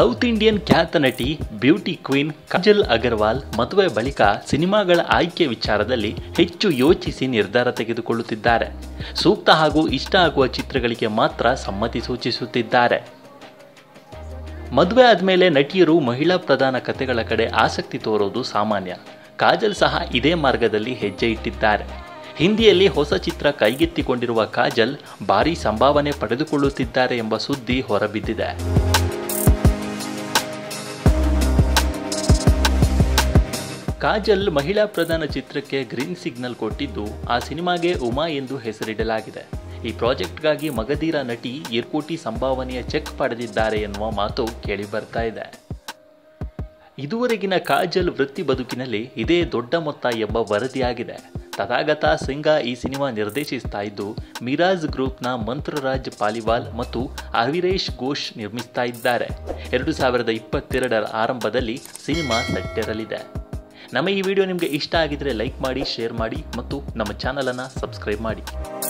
south Indian ಖ್ಯಾತ ನಟಿ beauty queen Kajal Agarwal ಮದುವೆ ಬಳಿಕ ಸಿನಿಮಾಗಳ ಆಯ್ಕೆ ವಿಚಾರದಲ್ಲಿ ಹೆಚ್ಚು ಯೋಚಿಸಿ ನಿರ್ಧಾರ ತೆಗೆದುಕೊಳ್ಳುತ್ತಿದ್ದಾರೆ ಸೂಕ್ತ ಹಾಗೂ ಇಷ್ಟ ಆಗುವ ಚಿತ್ರಗಳಿಗೆ ಮಾತ್ರ ಸಮ್ಮತಿ ಸೂಚಿಸುತ್ತಿದ್ದಾರೆ ಮದುವೆ ಆದಮೇಲೆ ನಟಿಯರು ಮಹಿಳಾ ಪ್ರಧಾನ ಕಥೆಗಳ ಕಡೆ ಆಸಕ್ತಿ ತೋರೋದು ಸಾಮಾನ್ಯ ಕಾಜಲ್ ಸಹ ಇದೇ ಮಾರ್ಗದಲ್ಲಿ ಹೆಜ್ಜೆ ಇಟ್ಟಿದ್ದಾರೆ ಹಿಂದಿಯಲ್ಲಿ ಹೊಸ ಚಿತ್ರ ಕೈಗೆತ್ತಿಕೊಂಡಿರುವ ಕಾಜಲ್ ಭಾರೀ ಸಂಭಾವನೆ ಪಡೆದುಕೊಳ್ಳುತ್ತಿದ್ದಾರೆ ಎಂಬ ಸುದ್ದಿ ಹೊರಬಿದ್ದಿದೆ ಕಾಜಲ್ ಮಹಿಳಾ ಪ್ರಧಾನ ಚಿತ್ರಕ್ಕೆ ಗ್ರೀನ್ ಸಿಗ್ನಲ್ ಕೊಟ್ಟಿದ್ದು ಆ ಸಿನಿಮಾಗೆ ಉಮಾ ಎಂದು ಹೆಸರಿಡಲಾಗಿದೆ ಈ ಪ್ರಾಜೆಕ್ಟ್ಗಾಗಿ ಮಗಧೀರ ನಟಿ ಕೋಟಿ ಸಂಭಾವನೆಯ ಚೆಕ್ ಪಡೆದಿದ್ದಾರೆ ಎನ್ನುವ ಮಾತು ಕೇಳಿ ಬರ್ತಾ ಇದೆ ಇದುವರೆಗಿನ ಕಾಜಲ್ ವೃತ್ತಿ ಬದುಕಿನಲ್ಲಿ ಇದೇ ದೊಡ್ಡ ಮೊತ್ತ ಎಂಬ ವರದಿಯಾಗಿದೆ ತಥಾಗತ ಸಿಂಗ ಈ ಸಿನಿಮಾ ನಿರ್ದೇಶಿಸ್ತಾ ಇದ್ದು ಮಿರಾಜ್ ಗ್ರೂಪ್ನ ಮಂತ್ರರಾಜ್ ಪಾಲಿವಾಲ್ ಮತ್ತು ಅವಿರೇಶ್ ಘೋಷ್ ನಿರ್ಮಿಸ್ತಾ ಇದ್ದಾರೆ ಎರಡು ಸಾವಿರದ ಇಪ್ಪತ್ತೆರಡರ ಆರಂಭದಲ್ಲಿ ಸಿನಿಮಾ ಸೆಟ್ಟೇರಲಿದೆ ನಮ್ಮ ಈ ವಿಡಿಯೋ ನಿಮಗೆ ಇಷ್ಟ ಆಗಿದ್ರೆ ಲೈಕ್ ಮಾಡಿ ಶೇರ್ ಮಾಡಿ ಮತ್ತು ನಮ್ಮ ಚಾನಲನ್ನು ಸಬ್ಸ್ಕ್ರೈಬ್ ಮಾಡಿ